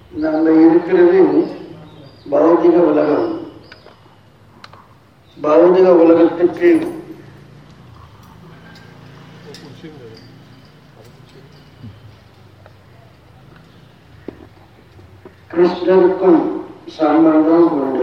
நம்ம இருக்கிறது பௌதிக உலகம் பௌதிக உலகத்துக்கு கிருஷ்ணருக்கும் சம்பந்தம் உண்டு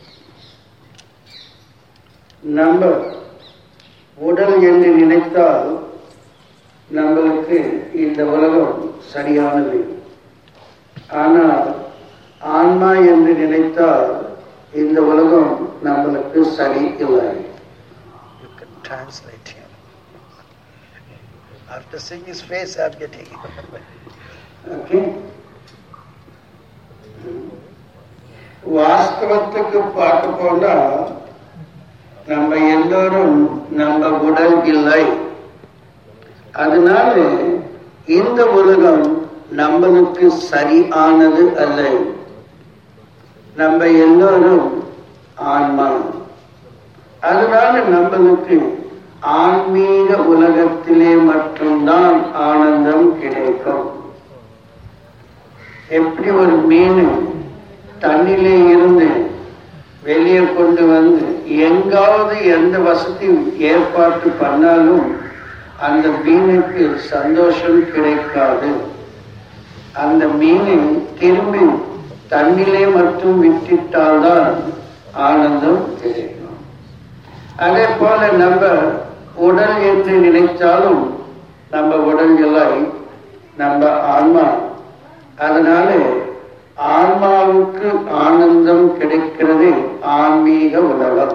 நம்ம உடல் என்று நினைத்தால் நம்மளுக்கு இந்த உலகம் சரியானது ஆனால் ஆன்மா என்று நினைத்தால் இந்த உலகம் நம்மளுக்கு சரி இல்லை You can translate him. After seeing his face, I'm getting okay வாஸ்தவத்துக்கு பார்க்க போனா நம்ம எல்லோரும் நம்ம உடல் இல்லை அதனால இந்த உலகம் நம்மளுக்கு சரியானது அல்ல நம்ம எல்லோரும் ஆன்மா அதனால நம்மளுக்கு ஆன்மீக உலகத்திலே மட்டும்தான் ஆனந்தம் கிடைக்கும் எப்படி ஒரு மீன் தண்ணிலே இருந்து வெளியே கொண்டு வந்து எங்காவது எந்த வசதி ஏற்பாட்டு பண்ணாலும் அந்த மீனுக்கு சந்தோஷம் கிடைக்காது அந்த மீனை திரும்பி தண்ணிலே மட்டும் விட்டுட்டால்தான் ஆனந்தம் கிடைக்கும் அதே போல நம்ம உடல் என்று நினைத்தாலும் நம்ம உடல் இல்லை நம்ம ஆன்மா அதனால ஆன்மாவுக்கு ஆனந்தம் கிடைக்கிறது ஆன்மீக உலகம்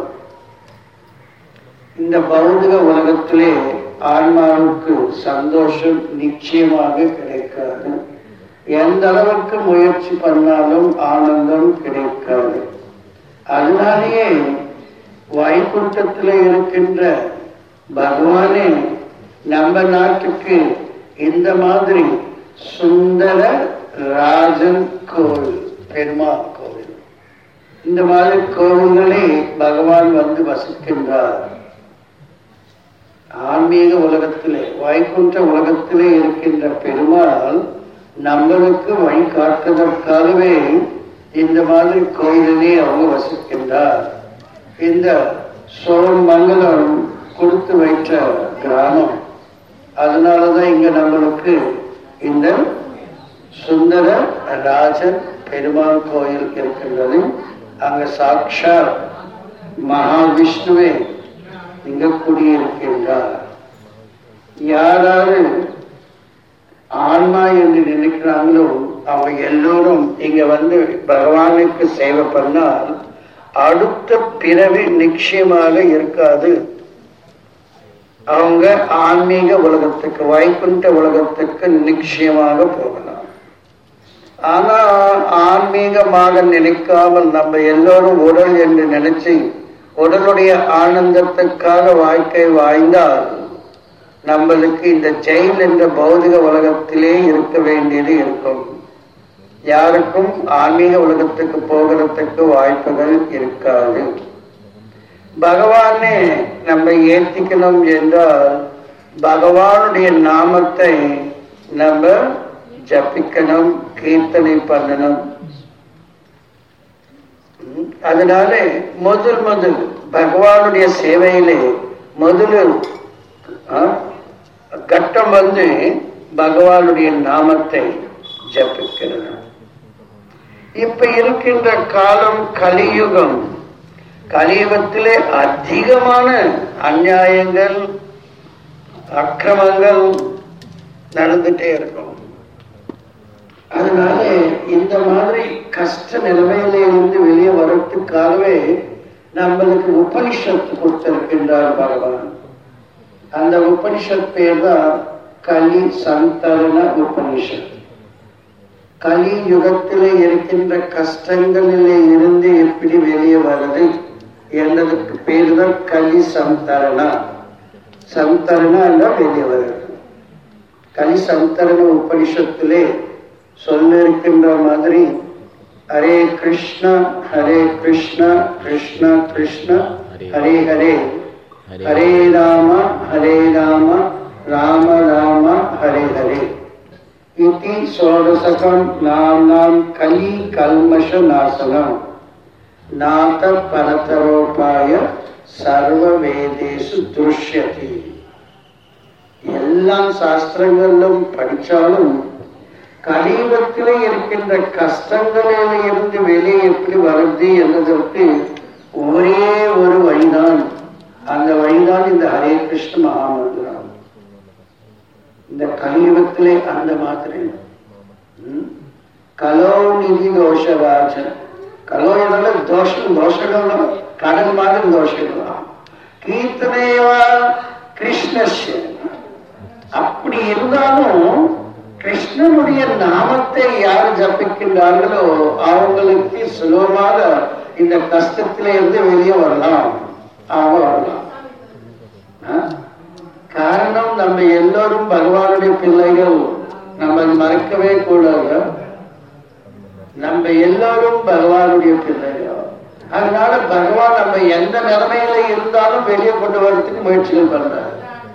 இந்த பௌதிக உலகத்திலே ஆன்மாவுக்கு சந்தோஷம் நிச்சயமாக கிடைக்காது எந்த அளவுக்கு முயற்சி பண்ணாலும் ஆனந்தம் கிடைக்காது அதனாலேயே வைகுண்டத்தில் இருக்கின்ற பகவானே நம்ம நாட்டுக்கு இந்த மாதிரி சுந்தர ராஜன் கோவில் பெருமாள் கோவில் இந்த மாதிரி கோவில்களே பகவான் வந்து வசிக்கின்றார் ஆன்மீக உலகத்திலே வைகுண்ட உலகத்திலே இருக்கின்ற பெருமாள் நம்மளுக்கு வழிகாட்டுவதற்காகவே இந்த மாதிரி கோயிலிலே அவங்க வசிக்கின்றார் இந்த சோழமங்கலம் கொடுத்து வைத்த கிராமம் அதனாலதான் இங்க நம்மளுக்கு இந்த சுந்தர ராஜன் பெருமாள் கோயில் இருக்கின்றது அங்க சாட்சாத் மகாவிஷ்ணுவே இங்க குடியிருக்கின்றார் யாராரு ஆன்மா என்று நினைக்கிறாங்களோ அவங்க எல்லோரும் இங்க வந்து பகவானுக்கு சேவை பண்ணால் அடுத்த பிறவி நிச்சயமாக இருக்காது அவங்க ஆன்மீக உலகத்துக்கு வைகுண்ட உலகத்துக்கு நிச்சயமாக போகலாம் ஆனா ஆன்மீகமாக நினைக்காமல் நம்ம எல்லோரும் உடல் என்று நினைச்சு உடலுடைய ஆனந்தத்துக்காக வாழ்க்கை வாழ்ந்தால் நம்மளுக்கு இந்த ஜெயில் என்ற பௌதிக உலகத்திலே இருக்க வேண்டியது இருக்கும் யாருக்கும் ஆன்மீக உலகத்துக்கு போகிறதுக்கு வாய்ப்புகள் இருக்காது பகவானே நம்ம ஏத்திக்கணும் என்றால் பகவானுடைய நாமத்தை நம்ம ஜபிக்கணும் கீர்த்தனை பண்ணணும் ம், அதனால முதல் முதல் பகவானுடைய சேவையிலே முதல் ஆ, கட்டம் வந்து பகவானுடைய நாமத்தை ஜபிக்கிறது இப்ப இருக்கின்ற காலம் கலியுகம் கலியுகத்திலே அதிகமான அநியாயங்கள் அக்கிரமங்கள் நடந்துட்டே இருக்கும் அதனால இந்த மாதிரி கஷ்ட நிலைமையில இருந்து வெளியே வர்றதுக்காகவே நம்மளுக்கு உபனிஷத்து கொடுத்திருக்கின்றார் பகவான் அந்த உபனிஷத் பேர் தான் கலி சந்தரண உபனிஷத் கலி யுகத்திலே இருக்கின்ற கஷ்டங்களிலே இருந்து எப்படி வெளியே வருது என்றதுக்கு பேர் தான் கலி சந்தரணா சந்தரணா என்றால் வெளியே வருது கலி சந்தரண உபனிஷத்திலே சொல்லிருக்கின்ற மாதிரி ஹரே கிருஷ்ணா ஹரே கிருஷ்ணா கிருஷ்ணா கிருஷ்ணா ஹரே ஹரே ஹரே ராம ஹரே ராம ராம ராம ஹரே ஹரே इति षोडशकं नाम्नां कली कल्मष नाशनं नाथ परतरोपाय சர்வ வேதேசு துஷ்யதி எல்லா சாஸ்திரங்களிலும் படிச்சாலும் கலியுகத்திலே இருக்கின்ற கஷ்டங்களில இருந்து வெளியே எப்படி வருது என்பதற்கு ஒரே ஒரு வழிதான் அந்த வழிதான் இந்த ஹரே கிருஷ்ண மகாமந்திரம் இந்த கலியுகத்திலே அந்த மாதிரி ம்? கலோ நிதி தோஷராஜன் கலோ என்னால தோஷம் தோஷங்கள் கடன் மாதிரி தோஷங்களா கீர்த்தனைவா கிருஷ்ணஸ்ய அப்படி இருந்தாலும் கிருஷ்ணனுடைய நாமத்தை யார் ஜபிக்கின்றார்களோ அவங்களுக்கு சுலபமாக இந்த கஷ்டத்தில இருந்து வெளியே வரலாம் அவங்க வரலாம் ஆ? காரணம் நம்ம எல்லோரும் பகவானுடைய பிள்ளைகள் நம்ம மறக்கவே கூடாது நம்ம எல்லாரும் பகவானுடைய பிள்ளைகள் அதனால பகவான் நம்ம எந்த நிலைமையில இருந்தாலும் வெளியே கொண்டு வரதுக்கு முயற்சிகள் பண்றாரு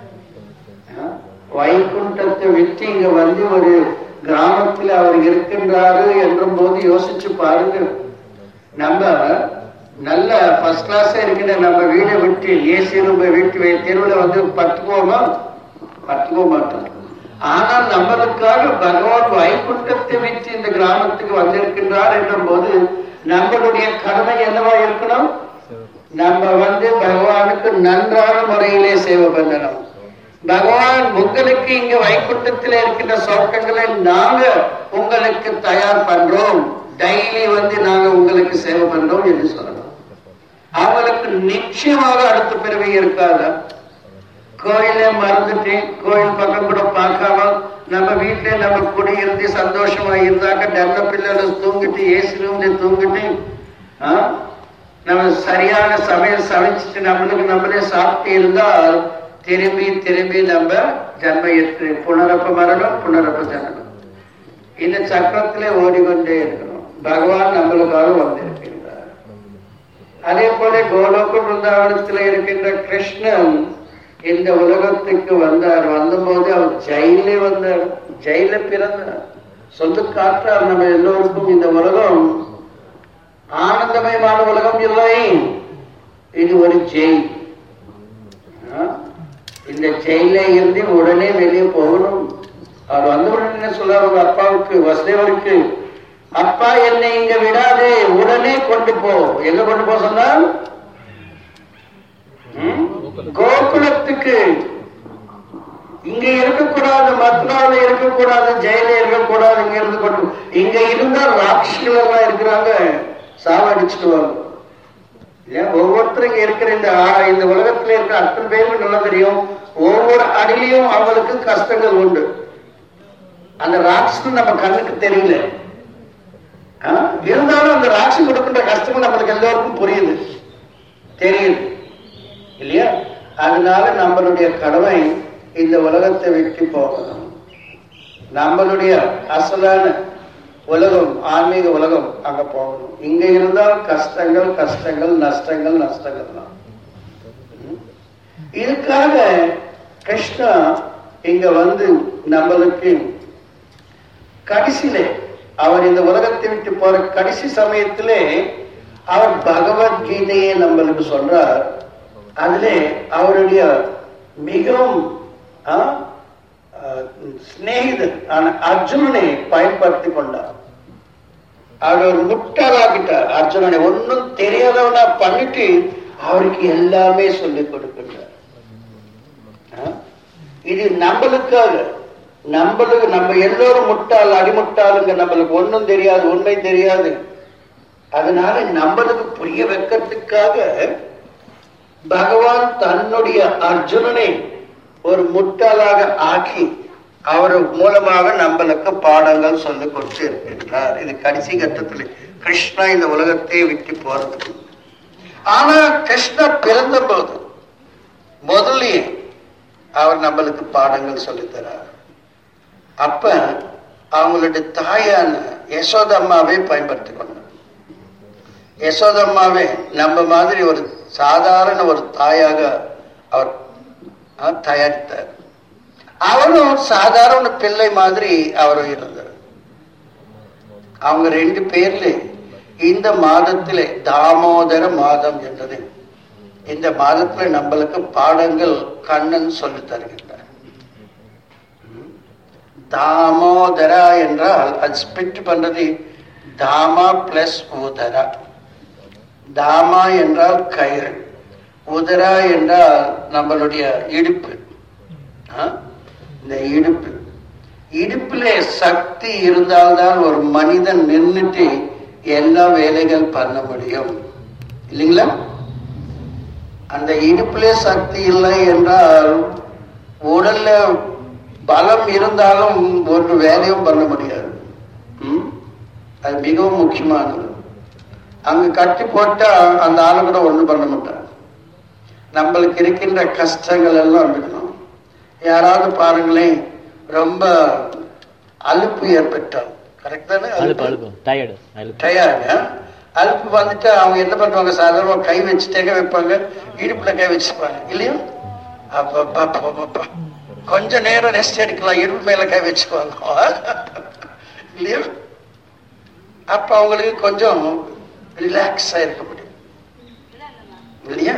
ஆ? வைகுண்டத்தை விட்டு இங்க வந்து ஒரு கிராமத்தில் அவர் இருக்கின்றாரு என்றும் போது யோசிச்சு பாருங்க நம்ம நல்ல ஃபர்ஸ்ட் கிளாஸா இருக்கிற நம்ம வீடை விட்டு ஏசி ரூம் வீட்டு தெருவில் வந்து பத்துக்குவோமா பத்துக்க மாட்டோம் ஆனால் நம்மளுக்காக பகவான் வைகுண்டத்தை விட்டு இந்த கிராமத்துக்கு வந்திருக்கின்றார் என்ற போது நம்மளுடைய கடமை என்னவா இருக்கணும் நம்ம வந்து பகவானுக்கு நன்றான முறையிலே சேவை பண்ணணும் பகவான் உங்களுக்கு இங்க வைகுண்டத்தில் இருக்கின்ற சொர்க்கங்களை நாங்க உங்களுக்கு தயார் பண்றோம் டெய்லி வந்து நாங்க உங்களுக்கு சேவை பண்றோம் என்று சொல்லணும் அவங்களுக்கு நிச்சயமாக அடுத்த பிறவி இருக்காது கோயிலே மறந்துட்டு கோயில் பக்கம் கூட பார்க்காம நம்ம வீட்டுல நம்ம குடியிருந்து சந்தோஷமா இருந்தாக்க நல்ல பிள்ளைகள் தூங்கிட்டு ஏசி ரூம்ல தூங்கிட்டு ஆ? நம்ம சரியான சமையல் சமைச்சிட்டு நம்மளுக்கு நம்மளே சாப்பிட்டு இருந்தால் திரும்பி திரும்பி நம்ம ஜன்ம எடுத்து புனரப்ப மரணம் புனரப்ப ஜனனம் இந்த சக்கரத்திலே ஓடிக்கொண்டே இருக்கணும் பகவான் நம்மளுக்காக வந்திருக்கின்றார் அதே போல கோலோக பிருந்தாவனத்தில் இருக்கின்ற கிருஷ்ணன் இந்த உலகத்துக்கு வந்தார் வந்தபோது அவர் ஜெயிலே வந்தார் ஜெயில பிறந்தார் சொல்லு காற்றார் நம்ம எல்லோருக்கும் இந்த உலகம் ஆனந்தமயமான உலகம் இல்லை இது ஒரு ஜெயில் ஆ? இந்த ஜெயில இருந்து உடனே வெளியே போகணும் அவர் வந்த உடனே என்ன சொல்றாரு உங்க அப்பாவுக்கு வசுதேவருக்கு அப்பா என்னை இங்க விடாதே உடனே கொண்டு போ எங்க கொண்டு போ சொன்னால் ம்? கோகுலத்துக்கு இங்க இருக்கக்கூடாது மத்ரால இருக்கக்கூடாது ஜெயில இருக்கக்கூடாது இங்க இருந்து கொண்டு இங்க இருந்தா ராட்சிகள் எல்லாம் இருக்கிறாங்க சாவடிச்சுடுவாங்க இல்லையா ஒவ்வொருத்தரும் இங்க இருக்கிற இந்த ஆ- இந்த உலகத்துல இருக்கிற அத்தனை பேருக்கு நல்லா தெரியும் ஒவ்வொரு அடியிலையும் அவங்களுக்கு கஷ்டங்கள் உண்டு அந்த ராட்சம் நம்ம கண்ணுக்கு தெரியல ஆ? இருந்தாலும் அந்த ராட்சம் கொடுக்கின்ற கஷ்டங்கள் நம்மளுக்கு எல்லோருக்கும் புரியுது தெரியுது இல்லையா அதனால நம்மளுடைய கடமை இந்த உலகத்தை விட்டு போகணும் நம்மளுடைய அசலான உலகம் ஆன்மீக உலகம் அங்க போகணும் இங்க இருந்தால் கஷ்டங்கள் கஷ்டங்கள் நஷ்டங்கள் நஷ்டங்கள் தான் ம்? இதுக்காக கிருஷ்ணா இங்க வந்து நம்மளுக்கு கடைசியிலே அவர் இந்த உலகத்தை விட்டு போற கடைசி சமயத்திலே அவர் பகவத்கீதையை நம்மளுக்கு சொல்றார் அதிலே அவருடைய மிகவும் ஆ, ஆ, சிநேகிதன் ஆன அர்ஜுனனை பயன்படுத்தி கொண்டார் அவர் ஒரு முட்டாளாக்கிட்டார் அர்ஜுனனை ஒன்னும் தெரியாதவனா பண்ணிட்டு அவருக்கு எல்லாமே சொல்லிக் கொடுக்கின்றார் ஆ? இது நம்மளுக்காக நம்மளுக்கு நம்ம எல்லோரும் முட்டாள் அடிமுட்டாளுங்க நம்மளுக்கு ஒண்ணும் தெரியாது உண்மை தெரியாது அதனால நம்மளுக்கு புரிய வைக்கிறதுக்காக பகவான் தன்னுடைய அர்ஜுனனை ஒரு முட்டாளாக ஆக்கி அவர் மூலமாக நம்மளுக்கு பாடங்கள் சொல்லிக் கொடுத்து இருக்கின்றார் இது கடைசி கட்டத்தில் கிருஷ்ணா இந்த உலகத்தை விட்டு போறது ஆனா கிருஷ்ணா பிறந்த போது முதல்லயே அவர் நம்மளுக்கு பாடங்கள் சொல்லித் தரார் அப்ப அவங்களுடைய தாயான யசோதம்மாவை பயன்படுத்தி கொண்டார் யசோதம்மாவே நம்ம மாதிரி ஒரு சாதாரண ஒரு தாயாக அவர் ஆ, தயாரித்தார் அவரும் சாதாரண பிள்ளை மாதிரி அவரும் இருந்தார் அவங்க ரெண்டு பேர்ல இந்த மாதத்திலே தாமோதர மாதம் என்றது இந்த மாதத்துல நம்மளுக்கு பாடங்கள் கண்ணன் சொல்லி தருகின்றார் ம். தாமோதரா என்றால் அது ஸ்பிட் பண்றது தாமா பிளஸ் உதரா தாமா என்றால் கயிறு உதரா என்றால் நம்மளுடைய இடுப்பு ஆ? இந்த இடுப்பு இடுப்பிலே சக்தி இருந்தால்தான் ஒரு மனிதன் நின்றுட்டு எல்லா வேலைகள் பண்ண முடியும் இல்லைங்களா அந்த இடுப்பிலே சக்தி இல்லை என்றால் உடல்ல பலம் இருந்தாலும் ஒரு வேலையும் பண்ண முடியாது ம்? அது மிகவும் முக்கியமானது அங்க கட்டி போட்டா அந்த ஆளு கூட ஒண்ணும் பண்ண மாட்டான் நம்மளுக்கு இருக்கின்ற கஷ்டங்கள் எல்லாம் இருக்கணும் யாராவது பாருங்களேன் ரொம்ப அலுப்பு ஏற்பட்டால் கரெக்ட் தானே அழுப்பு அழுப்பு டயர்டு அழுப்பு டயர்டு அலுப்பு வந்துட்டு அவங்க என்ன பண்ணுவாங்க சாதாரண கை வச்சுட்டே வைப்பாங்க இடுப்புல கை வச்சுப்பாங்க இல்லையா அப்பப்பா, அப்பப்பா. கொஞ்ச நேரம் ரெஸ்ட் எடுக்கலாம் இடுப்பு மேல கை வச்சுக்குவாங்க இல்லையா அப்ப அவங்களுக்கு கொஞ்சம் ரிலாக்ஸ் இருக்க முடியும் இல்லையா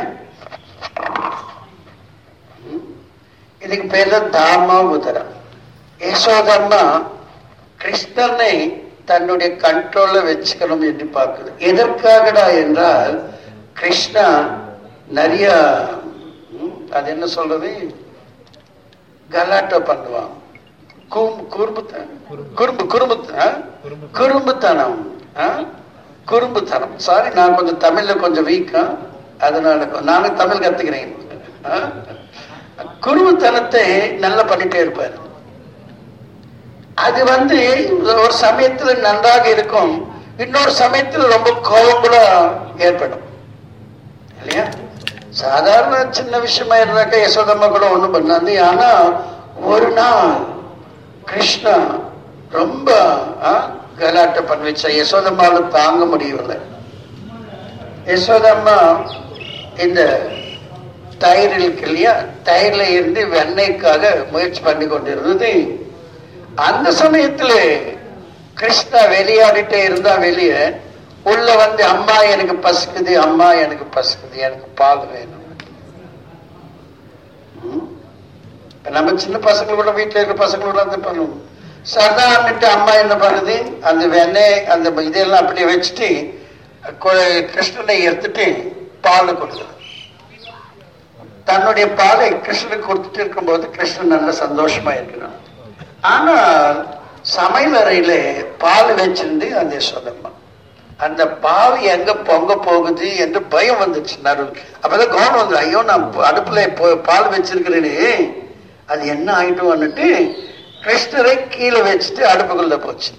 ம். இதுக்கு பேர் தான் தாமா உதரம் யசோதம்மா கிருஷ்ணனை தன்னுடைய கண்ட்ரோல்ல வச்சுக்கணும் என்று பார்க்குது எதற்காகடா என்றால் கிருஷ்ணா நிறைய ம், அது என்ன சொல்றது கலாட்டா பண்ணுவான் கும்- குறும்புத்தனம் குறும்பு குறும்புத்தனம் குறும்புத்தனம் ஆ? குறும்புத்தனம் சாரி நான் கொஞ்சம் தமிழ்ல கொஞ்சம் வீக்கா அதனால கொ- நானும் தமிழ் கத்துக்கிறேன் ஆ? குறும்புத்தனத்தை நல்லா பண்ணிட்டே இருப்பார் அது வந்து ஒரு சமயத்துல நன்றாக இருக்கும் இன்னொரு சமயத்துல ரொம்ப கோபம் கூட ஏற்படும் இல்லையா சாதாரண சின்ன விஷயமா இருந்தாக்க யசோதம்மா கூட ஒண்ணும் பண்ணாது ஆனா ஒரு நாள் கிருஷ்ணா ரொம்ப ஆ, கலாட்டை பண்ண வச்ச யசோதம்மால தாங்க முடியவில்லை யசோதம்மா இந்த தயிர் இருக்கு இல்லையா தயிர்ல இருந்து வெண்ணெய்க்காக முயற்சி பண்ணி கொண்டிருந்தது அந்த சமயத்துல கிருஷ்ணா வெளியாடிட்டே இருந்தா வெளியே உள்ள வந்து அம்மா எனக்கு பசிக்குது அம்மா எனக்கு பசிக்குது எனக்கு பால் வேணும் ம்? இப்ப நம்ம சின்ன பசங்க கூட வீட்டுல இருக்கிற பசங்க கூட வந்து பண்ணுவோம் சரதான்ட்டு அம்மா என்ன பண்ணுது அந்த வெண்ணெய் அந்த இதெல்லாம் அப்படியே வச்சுட்டு கு- கிருஷ்ணனை எடுத்துட்டு பால் கொடுக்குது தன்னுடைய பாலை கிருஷ்ணனுக்கு கொடுத்துட்டு இருக்கும்போது கிருஷ்ணன் நல்ல சந்தோஷமா இருக்கிறான் ஆனால் சமையல் அறையில பால் வச்சிருந்து அந்த யசோதம்மா அந்த பால் எங்க பொங்க போகுது என்று பயம் வந்துச்சு நடு அப்பதான் கவனம் வந்து ஐயோ நான் ப- அடுப்புல போ- பால் வச்சிருக்கிறேனே அது என்ன ஆயிட்டும் வந்துட்டு கிருஷ்ணரை கீழே வச்சுட்டு அடுப்புக்குள்ள போச்சு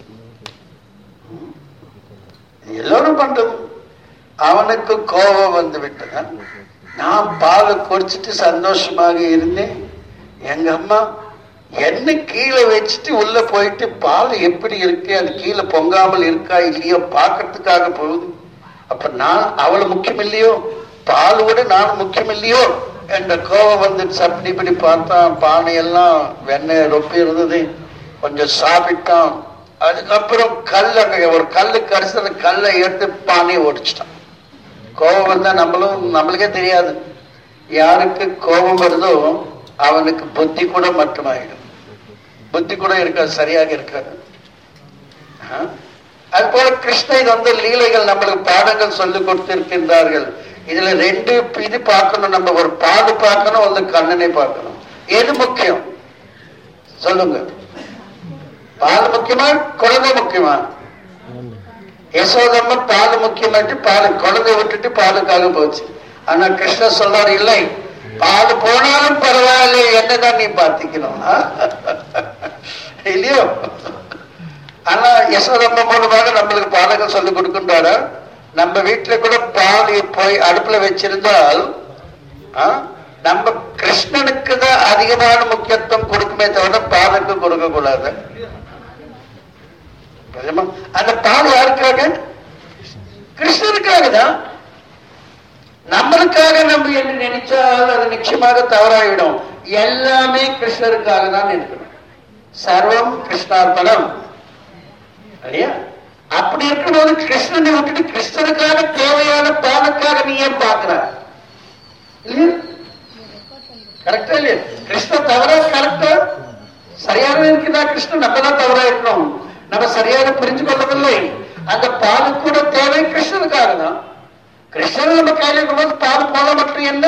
இது எல்லோரும் பண்றது அவனுக்கு கோபம் வந்து விட்டது நான் பாலை குடிச்சிட்டு சந்தோஷமாக இருந்தேன் எங்க அம்மா என்ன கீழே வச்சுட்டு உள்ள போயிட்டு பால் எப்படி இருக்கு அது கீழே பொங்காமல் இருக்கா இல்லையோ பார்க்கறதுக்காக போகுது அப்ப நான் அவளை முக்கியம் இல்லையோ பால் விட நான் முக்கியம் இல்லையோ என்ற கோபம் வந்து சப்படி இப்படி பார்த்தான் பானை எல்லாம் வெண்ணெய் ரொப்பி இருந்தது கொஞ்சம் சாப்பிட்டான் அதுக்கப்புறம் கல் அங்க ஒரு கல்லு கடிச்சு அந்த கல்லை எடுத்து பானையை ஒடிச்சிட்டான் கோபம் வந்தா நம்மளும் நம்மளுக்கே தெரியாது யாருக்கு கோபம் வருதோ அவனுக்கு புத்தி கூட மட்டுமாயிடும் புத்தி கூட இருக்காது சரியாக இருக்காது ஆ? அது போல கிருஷ்ணன் வந்து லீலைகள் நம்மளுக்கு பாடங்கள் சொல்லி கொடுத்திருக்கின்றார்கள் இதுல ரெண்டு இது பார்க்கணும் நம்ம ஒரு பாடு பார்க்கணும் வந்து கண்ணனை பார்க்கணும் எது முக்கியம் சொல்லுங்க பால் முக்கியமா குழந்தை முக்கியமா யசோதம்மா பால் முக்கியமாட்டு பால் குழந்தை விட்டுட்டு பாலுக்காக போச்சு ஆனா கிருஷ்ணர் சொல்றாரு இல்லை பால் போனாலும் பரவாயில்ல என்னதான் நீ பார்த்திக்கணும் ஆ? இல்லையோ ஆனா யசோதம்மா மூலமாக நம்மளுக்கு பாடங்கள் சொல்லி கொடுக்கின்றாரா நம்ம வீட்டுல கூட பால் போய் அடுப்புல வச்சிருந்தால் ஆ, நம்ம கிருஷ்ணனுக்கு தான் அதிகமான முக்கியத்துவம் கொடுக்குமே தவிர பாலுக்கு கொடுக்க கூடாது புரியுமா? அந்த பால் யாருக்காக கிருஷ்ணனுக்காக தான் நம்மளுக்காக நம்ம என்று நினைச்சால் அது நிச்சயமாக தவறாகிடும் எல்லாமே கிருஷ்ணருக்காக தான் இருக்கணும் சர்வம் கிருஷ்ணார்ப்பணம் இல்லையா அப்படி இருக்கும்போது கிருஷ்ணனை விட்டுட்டு கிருஷ்ணனுக்காக தேவையான பாலுக்காக நீ ஏன் பார்க்கிற இல்லையா கரெக்டா இல்லையா கிருஷ்ணன் தவறா கரெக்டா சரியாக இருக்குதா கிருஷ்ணன் நம்ம தான் தவறா இருக்கணும் நம்ம சரியாக புரிஞ்சு கொள்ளவில்லை அந்த பாலு கூட தேவை கிருஷ்ணனுக்காக தான் கிருஷ்ணன் நம்ம கையில இருக்கும்போது பால் போல மட்டும் என்ன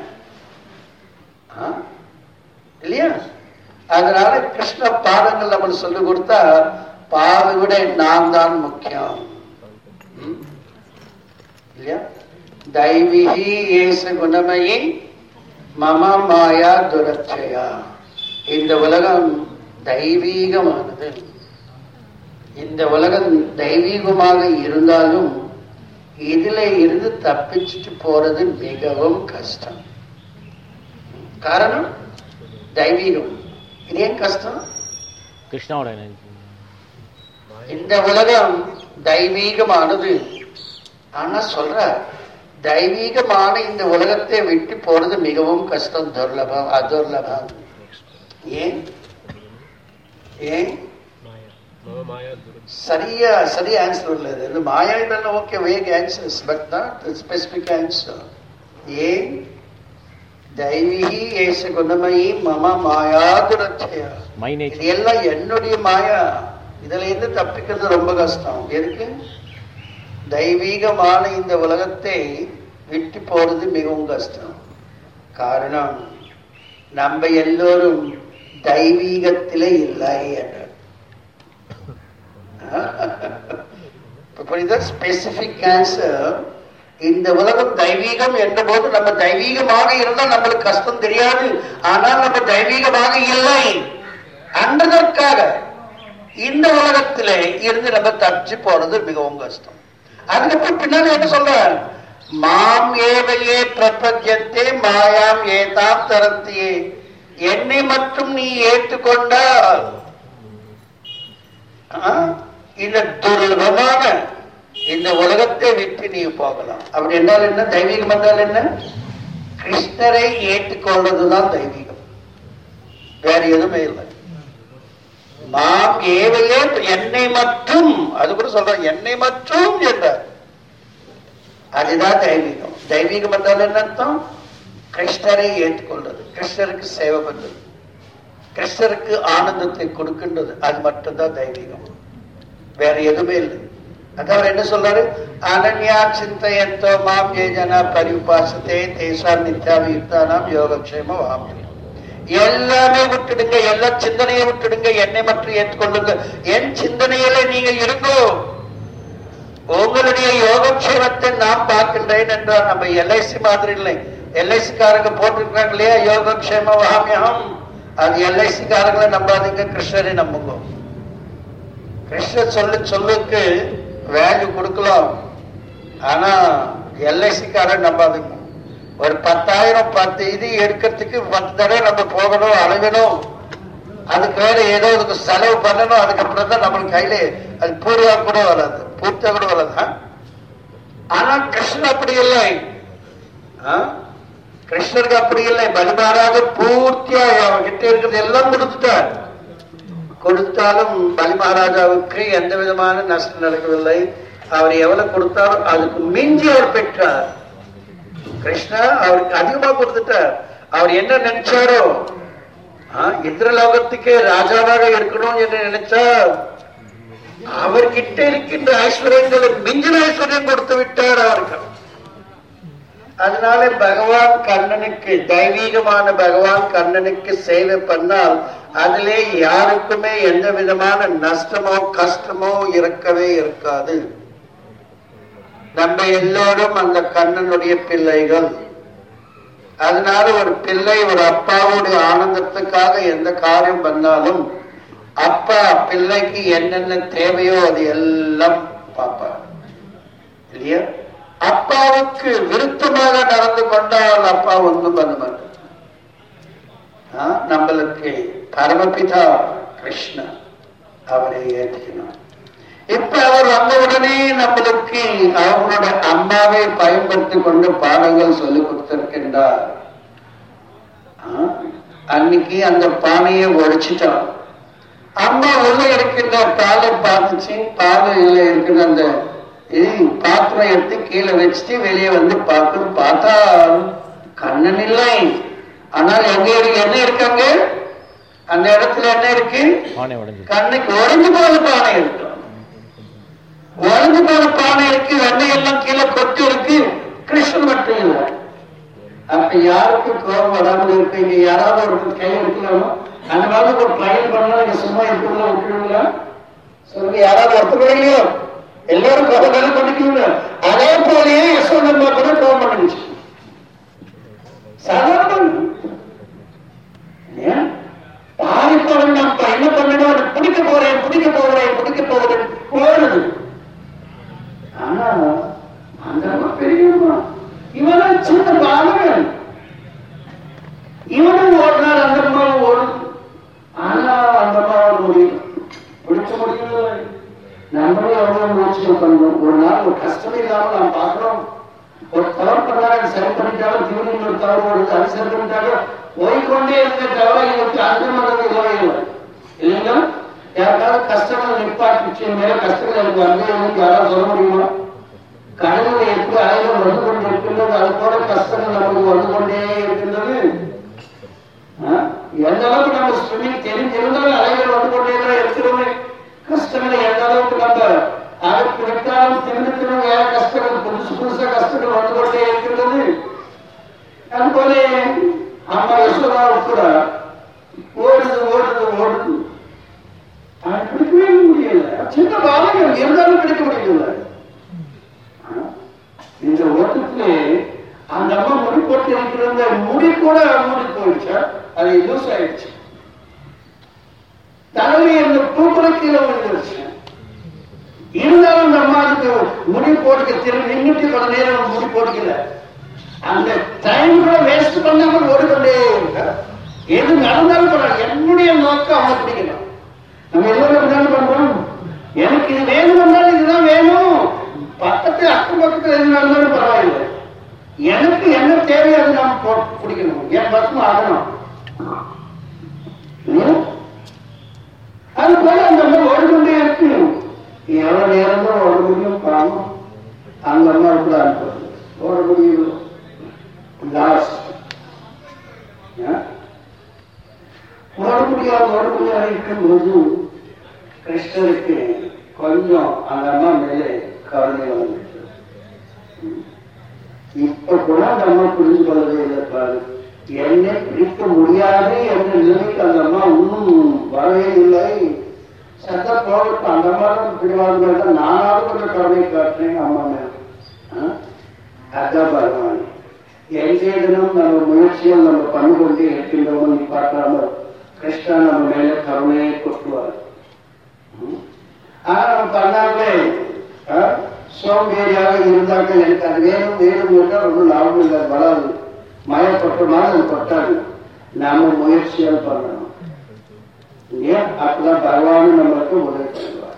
ஆ? இல்லையா அதனால கிருஷ்ண பாடங்கள் நம்மளுக்கு சொல்லி கொடுத்தா பாலை விட நான் தான் முக்கியம் ம்? இல்லையா தைவிகி ஏசு குணமயி மம மாயா துரட்சயா இந்த உலகம் தெய்வீகமானது இந்த உலகம் தெய்வீகமாக இருந்தாலும் இதுல இருந்து தப்பிச்சுட்டு போறது மிகவும் கஷ்டம் காரணம் தெய்வீகம் இது ஏன் கஷ்டம் கிருஷ்ணாவோட energy. இந்த உலகம் தெய்வீகமானது ஆனா சொல்ற தெய்வீகமான இந்த உலகத்தை விட்டு போறது மிகவும் கஷ்டம் துர்லபம் அதுர்லபம் ஏன் ஏன் சரியா சரியா ஆன்சர் உள்ளது இந்த மாயா இதெல்லாம் okay vague answers but not specific answer ஏன் தெய்வீகி ஏச குணமயி மம மாயாதுரட்சயா My இது nature. எல்லாம் என்னுடைய மாயா இதுல இருந்து தப்பிக்கிறது ரொம்ப கஷ்டம் எதுக்கு தெய்வீகமான இந்த உலகத்தை விட்டு போறது மிகவும் கஷ்டம் காரணம் நம்ம எல்லோரும் தெய்வீகத்திலே இல்லை என்ற புரியுதா ஸ்பெசிபிக் ஆன்சர் இந்த உலகம் தெய்வீகம் என்ற போது நம்ம தெய்வீகமாக இருந்தால் நம்மளுக்கு கஷ்டம் தெரியாது ஆனால் நம்ம தெய்வீகமாக இல்லை அன்றதற்காக இந்த உலகத்திலே இருந்து நம்ம தப்பிச்சு போறது மிகவும் கஷ்டம் அதுக்கப்புறம் பின்னாடி என்ன சொல்ற மாம் ஏவையே பிரபஞ்சத்தே மாயாம் ஏதாம் தரத்தியே என்னை மட்டும் நீ ஏற்றுக்கொண்டால் ஆ, இந்த துர்லபமான இந்த உலகத்தை விட்டு நீ போகலாம் அப்படி என்றால் என்ன தெய்வீகம் என்றால் என்ன கிருஷ்ணரை ஏற்றுக்கொள்வதுதான் தெய்வீகம் வேற எதுவுமே இல்லை மாம் ஏவையே என்னை மட்டும் அது கூட சொல்றேன் என்னை மட்டும் என்றார் அதுதான் தெய்வீகம் தெய்வீகம் என்றால் என்ன அர்த்தம் கிருஷ்ணரை ஏற்றுக்கொள்வது கிருஷ்ணருக்கு சேவை பண்றது கிருஷ்ணருக்கு ஆனந்தத்தை கொடுக்கின்றது அது மட்டும்தான் தெய்வீகம் வேற எதுவுமே இல்லை அதான் அவர் என்ன சொல்றாரு அனன்யா சிந்தையத்தோ மாம் ஏஜனா பரிபாசத்தே தேசா நித்யாவியுக்தானாம் யோகக்ஷேம வாமி எல்லாமே விட்டுடுங்க எல்லா சிந்தனையை விட்டுடுங்க என்னை மட்டும் ஏற்றுக்கொள்ளுங்க என் சிந்தனையில நீங்க இருங்கோ உங்களுடைய யோகக்ஷேமத்தை நான் பார்க்கின்றேன் என்றால் நம்ம எல்ஐசி மாதிரி இல்லை எல்ஐசி காரங்க போட்டிருக்காங்க இல்லையா யோகக்ஷேம வாமியம் அது எல்ஐசி காரங்களை நம்பாதீங்க கிருஷ்ணரை நம்புங்க கிருஷ்ணர் சொல்லு சொல்லுக்கு வேல்யூ கொடுக்கலாம் ஆனா எல்ஐசி காரன் நம்பாதீங்க ஒரு பத்தாயிரம் பத்து இது எடுக்கிறதுக்கு பத்து தடவை நம்ம போகணும் அழகணும் அதுக்கு வேற ஏதோ அதுக்கு செலவு பண்ணணும் அதுக்கப்புறம் தான் நம்மளுக்கு கையில அது பூர்வா கூட வராது பூர்த்தியா கூட வராது ஆ? ஆனா கிருஷ்ணன் அப்படி இல்லை ஆ? கிருஷ்ணருக்கு அப்படி இல்லை பலிமாராக பூர்த்தியா அவன்கிட்ட இருக்கிறது எல்லாம் கொடுத்துட்டார் கொடுத்தாலும் பலி மகாராஜாவுக்கு எந்த விதமான நஷ்டம் நடக்கவில்லை அவர் எவ்வளவு கொடுத்தாலும் அதுக்கு மிஞ்சி அவர் பெற்றார் கிருஷ்ணா அவருக்கு அதிகமா கொடுத்துட்டார் அவர் என்ன நினைச்சாரோ ஆ, இந்திரலோகத்துக்கே ராஜாவாக இருக்கணும் என்று நினைச்சார் அவர்கிட்ட இருக்கின்ற ஐஸ்வர்யங்களை மிஞ்சின ஐஸ்வர்யம் கொடுத்து விட்டார் அவருக்கு அதனால பகவான் கண்ணனுக்கு தெய்வீகமான பகவான் கண்ணனுக்கு சேவை பண்ணால் அதிலே யாருக்குமே எந்த விதமான நஷ்டமோ கஷ்டமோ இருக்கவே இருக்காது நம்ம எல்லோரும் அந்த கண்ணனுடைய பிள்ளைகள் அதனால ஒரு பிள்ளை ஒரு அப்பாவுடைய ஆனந்தத்துக்காக எந்த காரியம் பண்ணாலும் அப்பா பிள்ளைக்கு என்னென்ன தேவையோ அது எல்லாம் பார்ப்பார் இல்லையா அப்பாவுக்கு விருத்தமாக நடந்து கொண்டால் அப்பா ஒன்றும் பண்ண மாட்டார் ஆ, நம்மளுக்கு பரமபிதா கிருஷ்ணன் அவரை ஏற்றுக்கணும் இப்ப அவர் வந்த உடனே நம்மளுக்கு அவங்களோட அம்மாவை பயன்படுத்தி கொண்டு பாடங்கள் சொல்லிக் கொடுத்திருக்கின்றார் ஆ? அன்னைக்கு அந்த பானையை உடைச்சிட்டான் அம்மா உள்ள இருக்கின்ற பாலை பார்த்துச்சு பாலையில் இருக்கிற அந்த இது பாத்திரம் எடுத்து கீழே வச்சுட்டு வெளியே வந்து பார்க்க பார்த்தா கண்ணன் இல்லை ஆனால் எங்க இருக்கு என்ன இருக்காங்க அந்த இடத்துல என்ன இருக்கு பானை உடைஞ்சு கண்ணுக்கு உறைஞ்சு போன பானை இருக்கு உறைஞ்சு போன பானை இருக்கு வெண்ணெய் எல்லாம் கீழே கொட்டி இருக்கு கிருஷ்ணன் மட்டும் இல்லை அப்ப யாருக்கு கோபம் வராமல் இருக்கு இங்க யாராவது ஒருத்தர் கை எடுக்கலாமா அந்த மாதிரி ஒரு ட்ரையல் பண்ணா நீங்க சும்மா இருக்குள்ள விட்டுருவீங்களா சொல்லுங்க யாராவது ஒருத்தர் இல்லையோ எல்லாரும் கோபம் தானே பண்ணிக்குவீங்க அதே போலயே யசோதம்மா கூட கோபம் பண்ணுச்சு சாதாரணம் ஏன் பாதிப்பவன் நான் இப்ப என்ன பண்ணணும் அதை பிடிக்க போறேன் பிடிக்க போகிறேன் பிடிக்க போகிறேன் போறது ஆனா அந்த அம்மா பெரியவமா இவனா சின்ன பாலகன் இவனும் ஓடினார் அந்த அம்மாவும் ஓடும் ஆனா அந்த அம்மாவோட முடியும் பிடிச்ச முடியல நம்மளும் எவ்வளவு முயற்சி பண்றோம் ஒரு நாள் ஒரு கஷ்டம் இல்லாம நாம் பார்க்கிறோம் ஒரு தவறு பண்ணாலும் சரி பண்ணிட்டாலும் திரும்பி ஒரு தவறு வருது அது சரி பண்ணிட்டாலும் போய்கொண்டே இருந்த தவிர இதுக்கு அந்த மனது இல்லை இல்லைங்களா யாருக்காவது கஷ்டங்கள் நிப்பாட்டுச்சு மேல கஷ்டங்கள் எனக்கு வந்து எனக்கு யாராவது சொல்ல முடியுமா கடலில் எப்படி அலைகள் வந்து கொண்டு இருக்கின்றது அது போல கஷ்டங்கள் நமக்கு வந்து கொண்டே இருக்கின்றது ஆ? எந்த அளவுக்கு நம்ம ஸ்விம்மிங் தெரிஞ்சிருந்தாலும் அலைகள் வந்து கொண்டே தான் இருக்கிறோமே கஷ்டங்களை எந்த அளவுக்கு நம்ம அதற்கு விட்டாலும் திரும்ப திரும்ப வேற கஷ்டங்கள் புதுசு புதுசா கஷ்டங்கள் வந்து கொண்டே இருக்கின்றது அதுபோல அம்மா யசோதாவை கூட ஓடுது ஓடுது ஓடுது அது பிடிக்கவே முடியல சின்ன பாலகன் இருந்தாலும் பிடிக்க முடியல இந்த ஓட்டத்திலே அந்த அம்மா முடி போட்டு இருக்கிற அந்த முடி கூட மூடி போயிடுச்சா அது லூஸ் ஆயிடுச்சு தலைவி அந்த பூக்குறை கீழே விழுந்துருச்சு இருந்தாலும் அந்த அம்மா அதுக்கு முடி போட்டுக்க திரும்பி நின்றுட்டு கொஞ்ச நேரம் முடி போட்டுக்கல அந்த டைம் கூட வேஸ்ட் பண்ணாமல் ஓடிக்கொண்டே இருக்க எது நடந்தாலும் பரவாயில்ல என்னுடைய நோக்கம் அவனை பிடிக்கணும் நம்ம எல்லாரும் அப்படிதானே பண்றோம் எனக்கு இது வேணும் என்றால் இதுதான் வேணும் பக்கத்து அக்கம் பக்கத்துல எது நடந்தாலும் பரவாயில்லை எனக்கு என்ன தேவையோ அது நாம் போ- பிடிக்கணும் என் பக்கம் ஆகணும் இல்லையா? அது போல அந்த அம்மா ஓடிக்கொண்டே இருக்கு எவ்வளவு நேரம் தான் ஓட முடியும் பாவம் அந்த அம்மா கூட அனுப்புறது ஓட முடியும் லாஸ்ட் ஓட முடியாது ஓட முடியாது இருக்கும்போது கிருஷ்ணருக்கு கொஞ்சம் அந்த அம்மா மேலே கவலை வந்துச்சு இப்ப கூட அந்த அம்மா புரிஞ்சு கொள்ளவே இல்லை பாரு என்னை பிடிக்க முடியாது என்ற நிலைக்கு அந்த அம்மா இன்னும் வரவே இல்லை சத்த போகட்டும் அந்த அம்மா தான் பிடிவாத நானாவது கொஞ்சம் கவலை காட்டுறேன் அம்மா மேல ஆ? அதான் பகவான் எங்கே தினம் நம்ம முயற்சியும் நம்ம பண்ணி கொண்டே இருக்கின்றோம் பார்க்காம கிருஷ்ணா நம்ம மேல கருணையை கொட்டுவார் ம்? ஆனா நம்ம பண்ணாமலே ஆ, சோம்பேறியாக இருந்தாக்க எனக்கு அது வேணும் வேணும் என்றால் ஒன்றும் லாபம் இல்லை வராது மயப்பட்டோம்னா அது கொட்டாது நாம முயற்சியால் பண்ணணும் இல்லையா அப்பதான் பகவான் நம்மளுக்கு உதவி பண்ணுவார்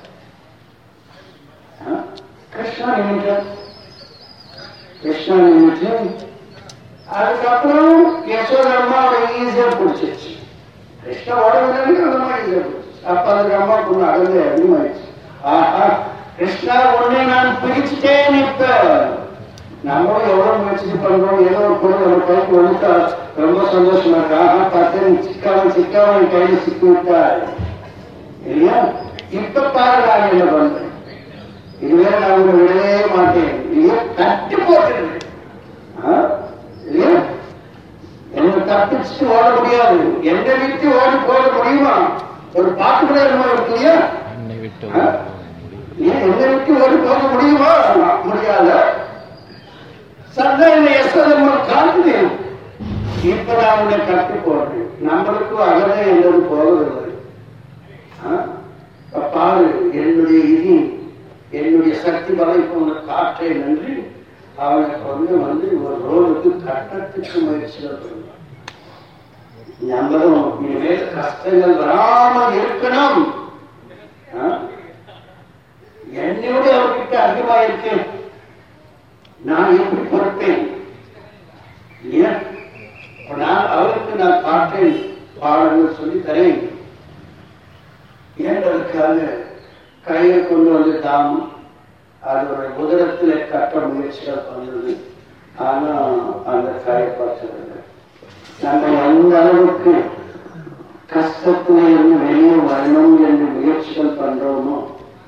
ஆ? கிருஷ்ணா நிமித்தம் கிருஷ்ணா நிமித்தம் அதுக்கப்புறம் யசோத அம்மா அவரை ஈஸியா பிடிச்சிருச்சு கிருஷ்ணா உடம்புல அந்த அம்மா ஈஸியா பிடிச்சிச்சு அப்ப அதுக்கு அம்மா கொஞ்சம் அகந்து அதிகமாயிடுச்சு ஆஹா கிருஷ்ணா உன்னை நான் பிரிச்சுட்டேன் இப்ப நம்மளும் எவ்வளவு முயற்சி பண்றோம் ஏதோ ஒரு பொருள் நம்ம கைக்கு வந்துட்டா ரொம்ப சந்தோஷமா இருக்கு ஆஹா பார்த்தேன் நீ சிக்காம சிக்காம என் கையில சிக்கி விட்டாய் இல்லையா இப்ப பாரு நான் என்ன பண்றேன் இதுவே நான் உங்களை விடவே மாட்டேன் இல்லையா தட்டி போட்டுருவேன் ஆ? இல்லையா என்ன தப்பிச்சுட்டு ஓட முடியாது என்னை விட்டு ஓடி போக முடியுமா ஒரு பாட்டு கூட என்னமோ இருக்கு இல்லையா என்னை விட்டு ஆ? ஏன் என்னை விட்டு ஓடி போக முடியுமா முடியாத சந்தா என்னை யசோதம்மன் காட்டுது இப்ப நான் உன்னை கட்டு போடுறேன் நம்மளுக்கும் அகலே என்னது போவதில்லை ஆ? இப்ப பாரு என்னுடைய இது என்னுடைய சக்தி பலம் உன்னை காற்றேன் என்று அவனுக்கு வந்து வந்து ஒரு ரோடுக்கு கட்டத்துக்கு முயற்சிகள் பண்ணுவான் நம்மளும் இனிமேல் கஷ்டங்கள் வராமல் இருக்கணும் ஆ? என்னோட அவர்கிட்ட அதிகமா இருக்கு நான் எப்படி பொறுப்பேன் இல்லையா அப்ப நான் அவருக்கு நான் காட்டேன் பாடங்கள் சொல்லி தரேன் ஏன்றதுக்காக கையை கொண்டு வந்து தாம் அதோட உதரத்தில் கட்ட முயற்சிகள் பண்ணது ஆனா அந்த காயை பார்த்ததில்லை நம்ம எந்த அளவுக்கு கஷ்டத்துல இருந்து வெளியே வரணும் என்று முயற்சிகள் பண்றோமோ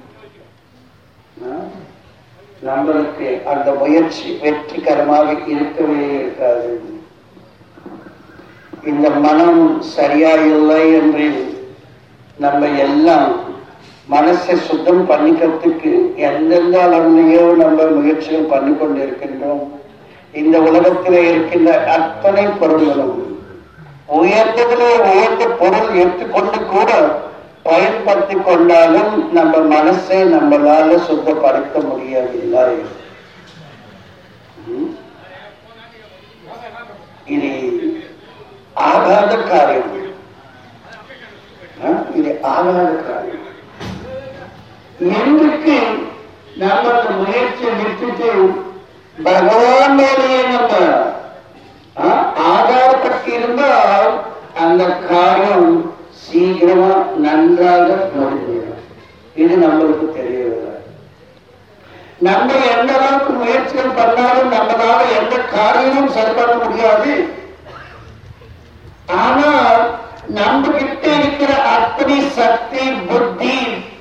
ஆ, நம்மளுக்கு அந்த முயற்சி வெற்றிகரமாக இருக்கவே இருக்காது இந்த மனம் சரியா இல்லை என்று நம்ம எல்லாம் மனசை சுத்தம் பண்ணிக்கிறதுக்கு எந்தெந்த அளவுலையோ நம்ம முயற்சிகள் பண்ணி கொண்டு இருக்கின்றோம் இந்த உலகத்திலே இருக்கின்ற அத்தனை பொருள்களும் உயர்ந்ததிலே உயர்ந்த பொருள் எடுத்துக்கொண்டு கூட பயன்படுத்தி கொண்டாலும் நம்ம மனசை நம்மளால சுத்தப்படுத்த முடியவில்லை ம்? இது ஆகாத காரியம் ஆ? இது ஆகாத காரியம் என்றைக்கு நாம அந்த முயற்சியை விட்டுட்டு பகவான் மேலேயே நம்ம ஆ, ஆதாரப்பட்டு இருந்தால் அந்த காரியம் சீக்கிரமா நன்றாக முடிஞ்சிடும் இது நம்மளுக்கு தெரியவில்லை நம்ம எந்த அளவுக்கு முயற்சிகள் பண்ணாலும் நம்மளால எந்த காரியமும் சரி பண்ண முடியாது ஆனால் நம்ம கிட்ட இருக்கிற அத்தனை சக்தி புத்தி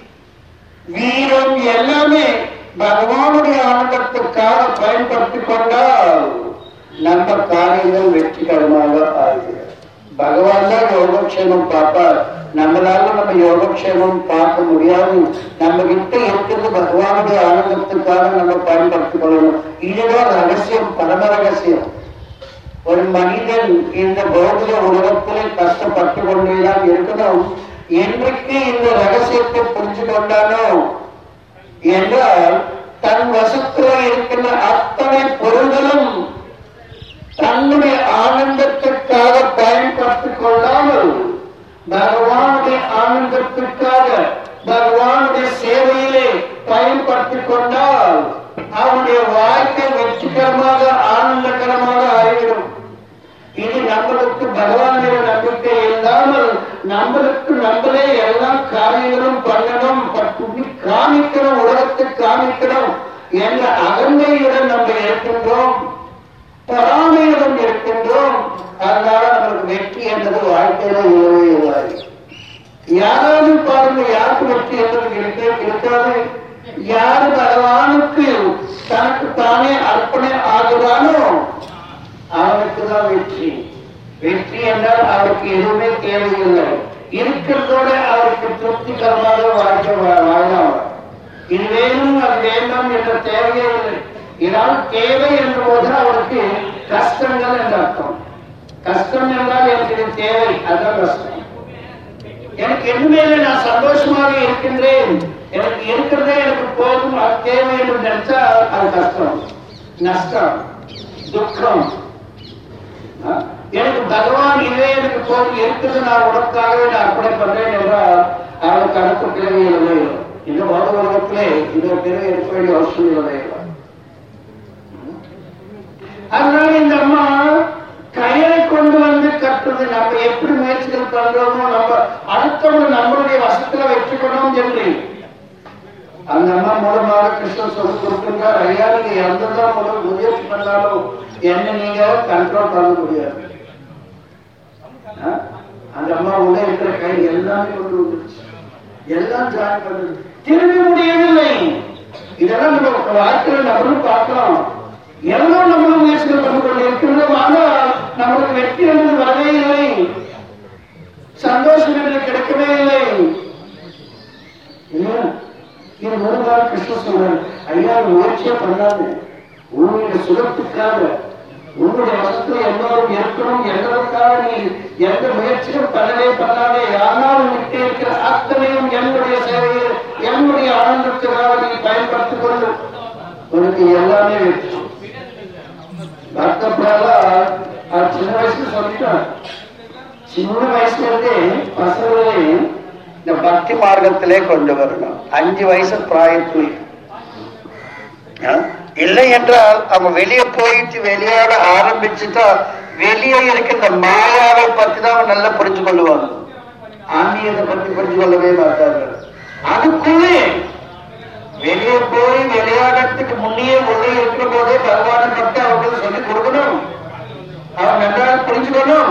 வீரம் எல்லாமே பகவானுடைய ஆனந்தத்துக்காக பயன்படுத்திக் கொண்டால் நம்ம காரியங்கள் வெற்றிகரமாக ஆகிறது பகவான் தான் யோகக்ஷேமம் பார்ப்பார் நம்மளால நம்ம யோகக்ஷேமம் பார்க்க முடியாது நம்ம கிட்ட இருக்கிறது பகவானுடைய ஆனந்தத்துக்காக நம்ம பயன்படுத்திக் கொள்ளணும் இதுதான் ரகசியம் பரம ரகசியம் ஒரு மனிதன் இந்த பௌதிக உலகத்திலே கஷ்டப்பட்டு கொண்டேதான் இருக்கணும் என்றைக்கு இந்த ரகசியத்தை புரிஞ்சு கொண்டானோ என்றால் தன் வசத்துல இருக்கின்ற அத்தனை பொருள்களும் தன்னுடைய ஆனந்தத்திற்காக பயன்படுத்திக் கொள்ளாமல் பகவானுடைய ஆனந்தத்திற்காக பகவானுடைய சேவையிலே பயன்படுத்திக் கொண்டால் அவனுடைய வாழ்க்கை வெற்றிகரமாக ஆனந்தகரமாக ஆகிவிடும் இது நம்மளுக்கு பகவான் மீது நம்பிக்கை இல்லாமல் நம்மளுக்கு நம்மளே எல்லா காரியங்களும் பண்ணணும் பற்றி காமிக்கணும் உலகத்தை காமிக்கணும் என்ற அகந்தையுடன் நம்ம இருக்கின்றோம் பொறாமையுடன் இருக்கின்றோம் அதனால நம்மளுக்கு வெற்றி என்பது வாழ்க்கையில இல்லவே இல்லை யாராவது பாருங்க யாருக்கு வெற்றி என்பது இருக்கே இருக்காது யாரு பகவானுக்கு தனக்கு தானே அர்ப்பணை ஆகுறானோ அவனுக்கு தான் வெற்றி வெற்றி என்றால் அவருக்கு எதுவுமே தேவையில்லை இருக்கிறதோட அவருக்கு திருப்திகரமாக வாழ்க்கை வா- வாழலாம் இது வேணும் அது வேண்டாம் என்ற தேவையே இல்லை இதனால் தேவை என்ற போது அவருக்கு கஷ்டங்கள் என்ற அர்த்தம் கஷ்டம் என்றால் எனக்கு இது தேவை அதான் கஷ்டம் எனக்கு எதுவுமே இல்லை நான் சந்தோஷமாக இருக்கின்றேன் எனக்கு இருக்கிறதே எனக்கு போதும் அது தேவை என்று நினைச்சா அது கஷ்டம் நஷ்டம் துக்கம் ஆ? எனக்கு பகவான் இதே எனக்கு போதும் இருக்குது நான் உனக்காகவே நான் அர்ப்பணை பண்றேன் என்றால் அவனுக்கு அடுத்த பிறவி இல்லை இந்த மத உலகத்திலே இந்த பிறவி எடுக்க வேண்டிய அவசியம் இல்லை அதனால இந்த அம்மா கயிறை கொண்டு வந்து கட்டுறது நம்ம எப்படி முயற்சிகள் பண்றோமோ நம்ம அடுத்தவங்க நம்மளுடைய வசத்துல வச்சுக்கணும் என்று அந்த அம்மா மூலமாக கிருஷ்ணன் சொல்லி கொடுக்கின்றார் ஐயா நீங்க எந்ததான் மூலம் முயற்சி பண்ணாலும் என்ன நீங்க கண்ட்ரோல் பண்ண முடியாது ஆ? அந்த அம்மா உள்ள இருக்கிற கை எல்லாமே கொண்டு வந்துருச்சு எல்லாம் ஜாயின் பண்ணுது திரும்பி முடியவில்லை இதெல்லாம் நம்ம வாழ்க்கையில நம்மளும் பார்க்கலாம் எல்லாம் நம்மளும் முயற்சிகள் பண்ணி கொண்டு இருக்கின்றோம் ஆனால் நம்மளுக்கு வெற்றி என்பது வரவே இல்லை சந்தோஷம் என்று கிடைக்கவே இல்லை இல்லையா? இது முருகால் கிருஷ்ண சொன்னார் ஐயா நீ முயற்சியே பண்ணாது உன்னுடைய சுகத்துக்காக உன்னுடைய வசத்துல எல்லாரும் இருக்கணும் என்பதற்காக நீ எந்த முயற்சியும் பண்ணவே பண்ணாதே ஆனால் உன்கிட்ட இருக்கிற அத்தனையும் என்னுடைய சேவையில் என்னுடைய ஆனந்தத்துக்காக நீ பயன்படுத்திக் கொண்டு உனக்கு எல்லாமே வெற்றி பக்தப்ராலா அது சின்ன வயசுல சொல்லிட்டான் சின்ன வயசுல இருந்தே பசங்களே இந்த பக்தி மார்க்கத்திலே கொண்டு வரணும் அஞ்சு வயசு பிராயத்தில் ஆ? இல்லை என்றால் அவன் வெளியே போயிட்டு விளையாட ஆரம்பிச்சுட்டா வெளியே இருக்கின்ற மாயாவை பத்தி தான் அவன் நல்லா புரிஞ்சு கொள்ளுவாங்க ஆன்மீகத்தை பத்தி புரிஞ்சு கொள்ளவே மாட்டார்கள் அதுக்குள்ளே வெளியே போய் விளையாடத்துக்கு முன்னே உள்ளே இருக்கிற போதே பகவானை பற்றி அவங்களுக்கு சொல்லிக் கொடுக்கணும் அவன் நன்றாக புரிஞ்சுக்கணும்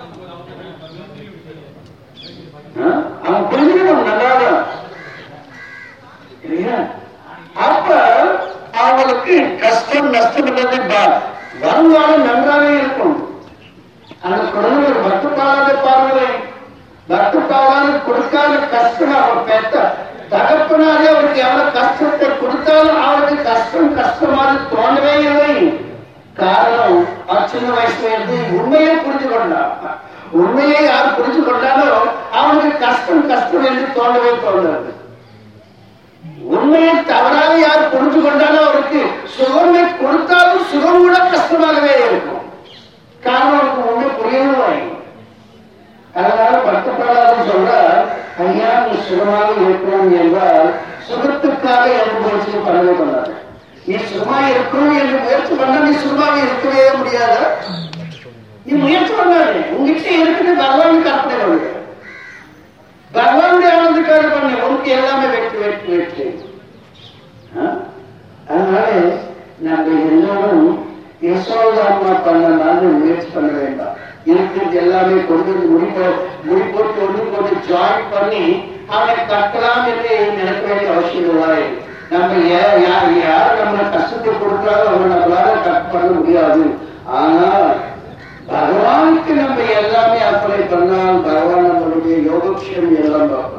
ஆ? அவன் புரிஞ்சுக்கணும் நன்றாக இல்லையா அப்ப அவங்களுக்கு கஷ்டம் நஷ்டம் இல்லது வருமானம் நன்றாக இருக்கும் அந்த குழந்தை பக்தப்பாலாத பாருங்களே பக்தப்பாலாத கொடுக்காத கஷ்டம் அவர் பெற்ற தகப்பனாரே அவருக்கு எவ்வளவு கஷ்டத்தை கொடுத்தாலும் அவருக்கு கஷ்டம் கஷ்டமாக தோணவே இல்லை காரணம் அவர் சின்ன வயசுல இருந்து உண்மையை புரிஞ்சு கொண்டான் உண்மையை யார் புரிஞ்சு கொண்டாலோ அவனுக்கு கஷ்டம் கஷ்டம் என்று தோணவே தோன்றாது உண்மையை தவறாக யார் புரிஞ்சு கொண்டாலும் அவருக்கு சுகமை கொடுத்தாலும் சுகம் கூட கஷ்டமாகவே இருக்கும் காரணம் அவருக்கு உண்மை புரியவும் அதனால பக்தப்படாத சொல்ற ஐயா நீ சுகமாக இருக்கணும் என்றால் சுகத்துக்காக எனக்கு முயற்சி பண்ணவே பண்ணாது நீ சுகமாக இருக்கணும் என்று முயற்சி பண்ணா நீ சுகமாக இருக்கவே முடியாத நீ முயற்சி பண்ணாது உங்ககிட்ட இருக்குது பகவானுக்கு அர்ப்பணை பண்ணு பகவானுடைய ஆனந்துக்காக பண்ணு உனக்கு எல்லாமே வெற்றி வெற்றி வெற்றி ஆ? அதனால நம்ம எல்லாரும் யசோதாமா பண்ண மாதிரி முயற்சி பண்ண வேண்டாம் இருக்கிறது எல்லாமே கொண்டு வந்து முடிப்போ முடி போட்டு ஒன்று போட்டு ஜாயின் பண்ணி அவனை கட்டலாம் என்று நினைக்க வேண்டிய அவசியம் இல்லை நம்ம யா- யார் யார் நம்ம கஷ்டத்தை கொடுக்குறாரோ அவனை நம்மளால கட் பண்ண முடியாது ஆனால் பகவானுக்கு நம்ம எல்லாமே அர்ப்பணை பண்ணால் பகவான் நம்மளுடைய யோகக்ஷேம் எல்லாம் பார்ப்பார்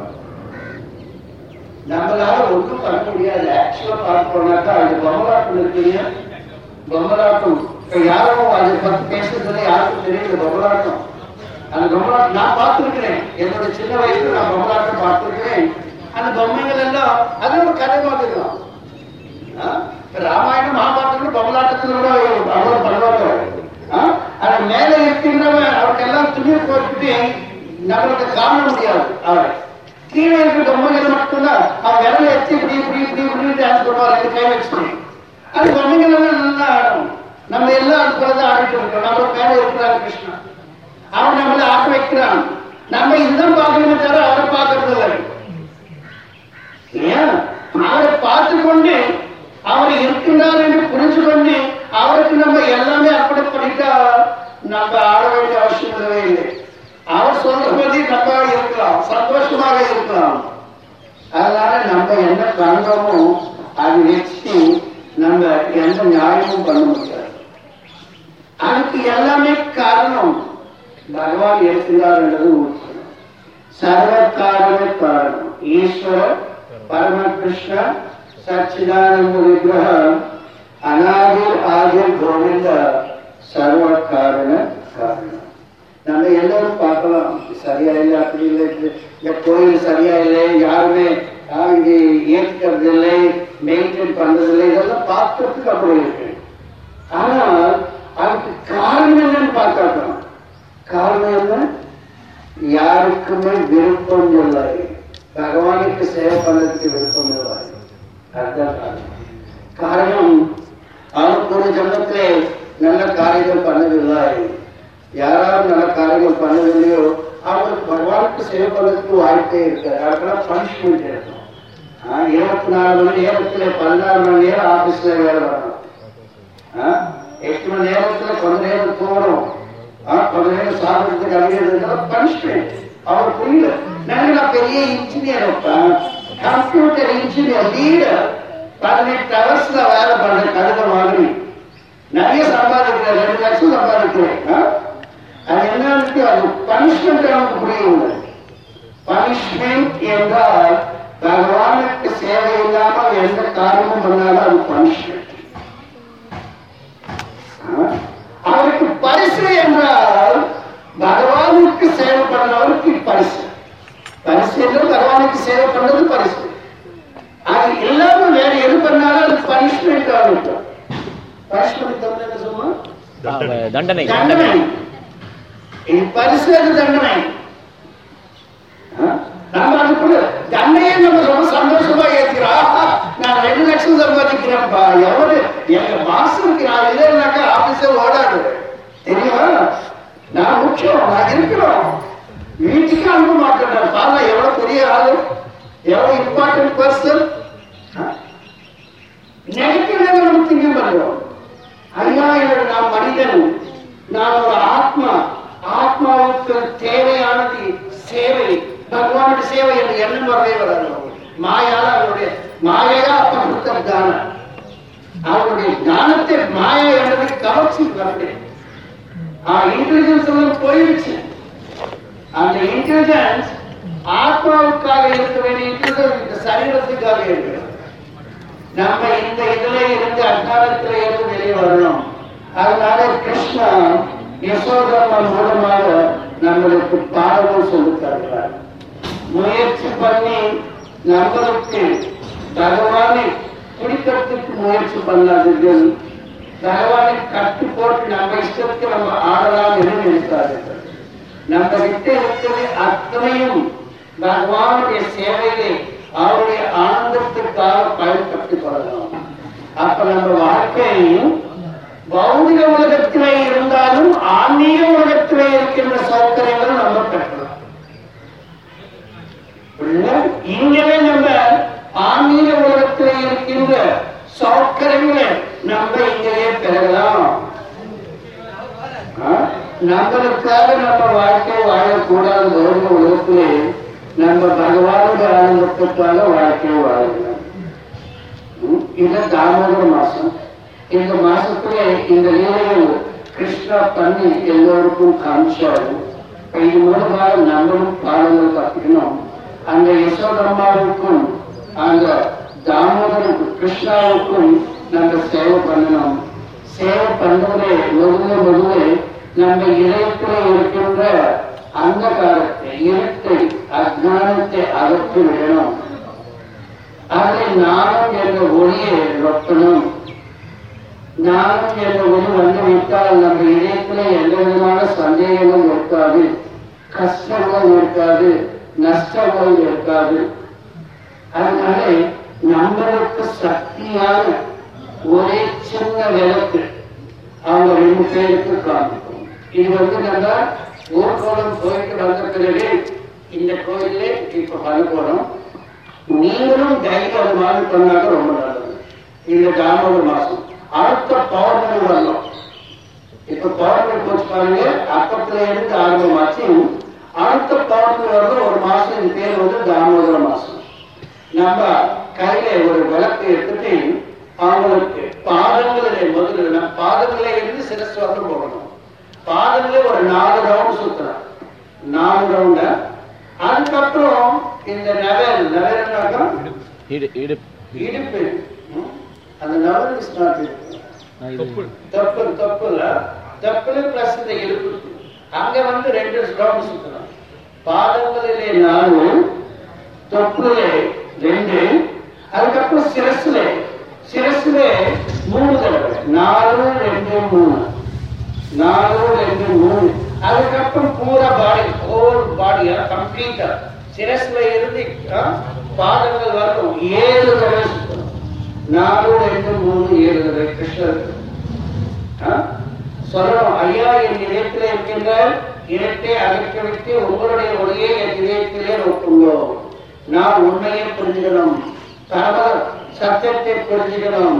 நம்மளால ஒன்றும் பண்ண முடியாது ஆக்சுவலா பார்ப்போம்னாக்கா அது பொம்மலாட்டம் இருக்கீங்க பொம்மலாட்டம் இப்ப யாரும் அதை பத்தி பேசுறதுல யாருக்கும் தெரியல பொம்மலாட்டம் அந்த பொம்மலாட்டம் நான் பார்த்திருக்கிறேன் என்னோட சின்ன வயசுல நான் பொம்மலாட்டம் பார்த்திருக்கிறேன் அந்த பொம்மைகள் எல்லாம் அது ஒரு கதை மாதிரி தான் ஆ? இப்ப ராமாயணம் மகாபாரதத்துல பொம்மலாட்டத்துல கூட அவ்வளவு பண்ணுவாங்க ஆ? ஆனா மேல இருக்கின்றவன் அவருக்கெல்லாம் துணி போட்டுட்டு நம்மளுக்கு காண முடியாது அவரை கீழே இருக்கிற பொம்மைகள் மட்டும்தான் அவன் விரல எத்தி இப்படி இப்படி இப்படி இப்படி டான்ஸ் பண்ணுவார் ரெண்டு கை வச்சுட்டு அது பொம்மைகள் எல்லாம் நல்லா ஆடும் நம்ம எல்லாம் அது போலதான் ஆடிட்டு இருக்கோம் நம்ம மேல இருக்கிறார் கிருஷ்ணா அவன் நம்மளை ஆட்ட வைக்கிறான் நம்ம இதுதான் பார்க்கணுமே தவிர அவரை பார்க்கறது இல்லை இல்லையா அவரை பார்த்து கொண்டு அவர் இருக்கின்றார் என்று புரிஞ்சு கொண்டு அவருக்கு நம்ம எல்லாமே அர்ப்பணம் பண்ணிட்டா நம்ம ஆட வேண்டிய அவசியம் இல்லவே இல்லை அவர் சொல்றபடி நம்ம இருக்கலாம் சந்தோஷமாக இருக்கலாம் அதனால நம்ம என்ன பண்றோமோ அது வச்சு நம்ம எந்த நியாயமும் பண்ண முடியாது அதுக்கு எல்லாமே காரணம் பகவான் இருக்கிறார் என்றது உண்மை. சர்வ காரண காரணம் ஈஸ்வர பரமகிருஷ்ண சச்சிதானந்த விக்கிரக அநாதிர் ஆதிர் கோவிந்த சர்வ காரண காரணம் நம்ம எல்லாரும் பார்க்கலாம் இது சரியா இல்லை அப்படி இல்லை இது இந்த கோயில் சரியா இல்லை யாருமே ஆ, இது ஏற்றுக்கிறது இல்லை மெயின்டைன் பண்றது இல்லை இதெல்லாம் பார்க்கறதுக்கு அப்படி இருக்கு ஆனால் அதுக்கு காரணம் என்னன்னு பார்க்கலாம் காரணம் என்ன யாருக்குமே விருப்பம் இல்லை பகவானுக்கு சேவை பண்ணதுக்கு விருப்பம் இல்லை அதுதான் காரணம் காரணம் அவனுக்கு ஒரு ஜென்மத்திலே நல்ல காரியங்கள் பண்ணவில்லை யாராவது நல்ல காரியங்கள் பண்ணவில்லையோ அவங்களுக்கு பகவானுக்கு சேவை பண்ணதுக்கு வாய்ப்பே இருக்காது அதுக்கெல்லாம் பனிஷ்மெண்ட் இருக்கும் ஆ, இருபத்தி நாலு மணி நேரத்துல பதினாறு மணி நேரம் ஆபீஸ்ல வேலை வரணும் ஆ, எட்டு மணி நேரத்துல கொஞ்ச நேரம் தூங்கணும் ஆ, கொஞ்ச நேரம் சாப்பிடுறதுக்கு அழியறதுனால பனிஷ்மெண்ட் அவர் புரியல நாங்க நான் பெரிய இன்ஜினியர் கம்ப்யூட்டர் இன்ஜினியர் லீடர் பதினெட்டு ஹவர்ஸ்ல வேலை பண்ற கழுத மாதிரி நிறைய சம்பாதிக்கிறேன் ரெண்டு லட்சம் சம்பாதிக்கிறேன் ஆ? அது என்னன்னு அது பனிஷ்மெண்ட் நமக்கு புரியவில்லை பனிஷ்மெண்ட் என்றால் பகவானுக்கு சேவை இல்லாமல் எந்த காரியமும் பண்ணாலும் அது பனிஷ்மெண்ட் அவருக்கு பரிசு என்றால் பகவானுக்கு சேவை பண்ணவருக்கு பரிசு பரிசு என்றால் பகவானுக்கு சேவை பண்ணது பரிசு அது இல்லாம வேற எது பண்ணாலும் அது பனிஷ்மெண்ட் ஆகும் பனிஷ்மெண்ட் தமிழ் என்ன சொல்லுமா ஆ, தண்டனை தண்டனை இது பரிசு அது தண்டனை ஆ? நம்ம அதுக்குள்ள தண்டையே நம்ம ரொம்ப சந்தோஷமா ஏத்துக்கிறோம் ஆஹா, நான் ரெண்டு லட்சம் சம்பாதிக்கிறேன்ப்பா எவ்வளவு எங்க மாசம் இருக்கு நான் இல்லைன்னாக்கா ஆபீஸே ஓடாது தெரியுமா நான் முக்கியம் நான் இருக்கிறோம் வீட்டுக்கு அனுப்ப மாட்டேன் பாருங்க எவ்வளவு பெரிய ஆளு எவ்வளவு இம்பார்ட்டன்ட் பர்சன் நெகட்டிவ் நம்ம திங்கம் பண்றோம் ஐயா என்னோட நான் மனிதன் நான் ஒரு ஆத்மா ஆத்மாவுக்கு தேவையானது சேவை பகவானுடைய சேவை என்று எண்ணம் வரவே வராது மாயால அவருடைய மாயையா அப்ப கொடுத்த தானம் அவருடைய ஞானத்தை மாயா என்பதை கவர்ச்சி வருகிறேன் இன்டெலிஜென்ஸ் எல்லாம் போயிடுச்சு அந்த இன்டெலிஜென்ஸ் ஆத்மாவுக்காக இருக்க வேண்டிய இன்டெலிஜென்ஸ் இந்த சரீரத்துக்காக இருக்கிறது நம்ம இந்த இதுல இருந்து அஜானத்துல இருந்து வெளியே வரணும் அதனால கிருஷ்ணா யசோதரமா மூலமாக நம்மளுக்கு பாடமும் சொல்லித் தருகிறார் முயற்சி பண்ணி நம்மளுக்கு பகவானை பிடிக்கிறதுக்கு முயற்சி பண்ணாதீர்கள் பகவானை கட்டு போட்டு நம்ம இஷ்டத்துக்கு நம்ம ஆடலாம் என்று நினைக்காதீர்கள் நம்ம கிட்ட இருக்கிறது அத்தனையும் பகவானுடைய சேவையிலே அவருடைய ஆனந்தத்துக்காக பயன்படுத்திக் கொள்ளலாம் அப்ப நம்ம வாழ்க்கையும் பௌதிக உலகத்திலே இருந்தாலும் ஆன்மீக உலகத்திலே இருக்கின்ற சௌகரியங்களும் நம்ம பெற்றலாம் புரியுதா? இங்கவே நம்ம ஆன்மீக உலகத்திலே இருக்கின்ற சௌகரியங்களை நம்ம இங்கேயே பெறலாம் ஆ? நம்மளுக்காக நம்ம வாழ்க்கை வாழக்கூடாது பௌதிக உலகத்திலே நம்ம பகவானுடைய ஆனந்தத்துக்காக வாழ்க்கையை வாழலாம் ம், இது தாமோதர மாசம் இந்த மாசத்துல இந்த லீலைகள் கிருஷ்ணா பண்ணி எல்லோருக்கும் காமிச்சாரு இது மூலமாக நம்மளும் பாடங்கள் கற்றுக்கணும் அந்த யசோதம்மாவுக்கும் அந்த தாமோதருக்கும் கிருஷ்ணாவுக்கும் நம்ம சேவை பண்ணணும் சேவை பண்ணதே முதல்ல முதல்ல நம்ம இதயத்தில் இருக்கின்ற அந்தகாரத்தை இருட்டை அஜானத்தை அகற்றி விடணும் அதில் நானும் என்ற ஒளியை ரொப்பணும் நானும் என்ற ஒளி வந்து விட்டால் நம்ம இதயத்தில் எந்த விதமான சந்தேகமும் இருக்காது கஷ்டங்கள் இருக்காது நஷ்டங்கள் இருக்காது அதனால நம்மளுக்கு சக்தியான ஒரே சின்ன விளக்கு அவங்க ரெண்டு பேருக்கு காமிக்கும் இது வந்து நம்ம ஊர்கோலம் போயிட்டு வந்த பிறகு இந்த கோயிலே இப்ப பண்ண போறோம் நீங்களும் டைரி அது மாதிரி பண்ணாக்க ரொம்ப நல்லது இந்த தாமோதர மாசம் அடுத்த பௌர்ணமி வரணும் இப்ப பௌர்ணமி போச்சு பாருங்க அப்பத்துல இருந்து ஆரம்பமாச்சு அடுத்த பௌர்ணமி வரணும் ஒரு மாசம் இது பேர் வந்து தாமோதர மாசம் நம்ம கையில ஒரு விளக்கு எடுத்துட்டு அவங்களுக்கு பாதங்களிலே முதல்ல நம்ம பாதங்களே இருந்து சிரஸ் வரணும் போகணும் பாதங்களே ஒரு நாலு ரவுண்ட் சுத்தணும் நாலு ரவுண்ட அதுக்கப்புறம் இந்த நவல் நவல்னாக்கா இடு இடு இடுப்பு ம்? அந்த நவல் இஸ் நாட் நான் இது தப்பு தப்பு இல்ல தப்புல பிளஸ் இந்த இடுப்பு அங்க வந்து ரெண்டு ரவுண்ட் சுத்தணும் பாதங்களிலே நாலு தொப்புலே ரெண்டு அதுக்கப்புறம் சிரஸ்ல சிரஸ்ல மூணு தடவை நாலு ரெண்டு மூணு நாலு ரெண்டு மூணு அதுக்கப்புறம் பூரா பாடி ஹோல் பாடியா கம்ப்ளீட்டா சிரஸ்ல இருந்து ஆ, பாதங்கள் வரணும் ஏழு தடவை சுத்தணும் நாலு ரெண்டு மூணு ஏழு தடவை கிருஷ்ணருக்கு ஆ? சொல்லணும் ஐயா என் இதயத்திலே இருக்கின்ற இரட்டை அகற்றி விட்டு உங்களுடைய ஒளியை என் இதயத்திலே நோக்குங்கோ நான் உண்மையை புரிஞ்சுக்கணும் தர்ம சத்தியத்தை புரிஞ்சுக்கணும்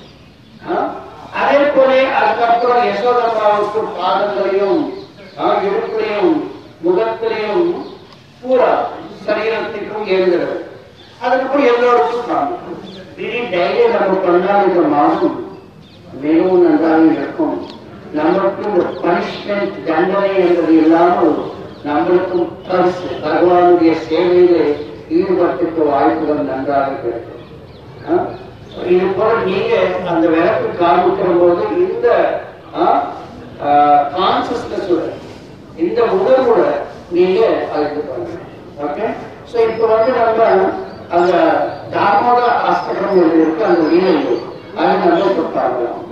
ஆ? அதே போல அதுக்கப்புறம் யசோதம்மாவுக்கு பாதங்களையும் ஆ, இடுப்புலையும் முகத்திலையும் பூரா சரீரத்துக்கும் எழுதுறது அதுக்கப்புறம் எல்லோருக்கும் காமிக்கும் இது டைரி நம்ம பண்ணால் இந்த மாதம் மிகவும் நன்றாக இருக்கும் நமக்கு இந்த பனிஷ்மெண்ட் தண்டனை என்பது இல்லாமல் நம்மளுக்கும் பரிசு பகவானுடைய சேவையிலே ஈடுபட்டுக்கு வாய்ப்புகள் நன்றாக கிடைக்கும் ஆ? இது போல நீங்க அந்த விளக்கு காமிக்கிற போது இந்த கான்சியஸ்னஸ் இந்த உணர்வோட நீங்க அது பண்ணுங்க ஓகே சோ இப்போ வந்து நம்ம அந்த தாமோத ஆஸ்பத்திரம் இருக்கு அந்த வீடு அதை நம்ம இப்ப பார்க்கலாம்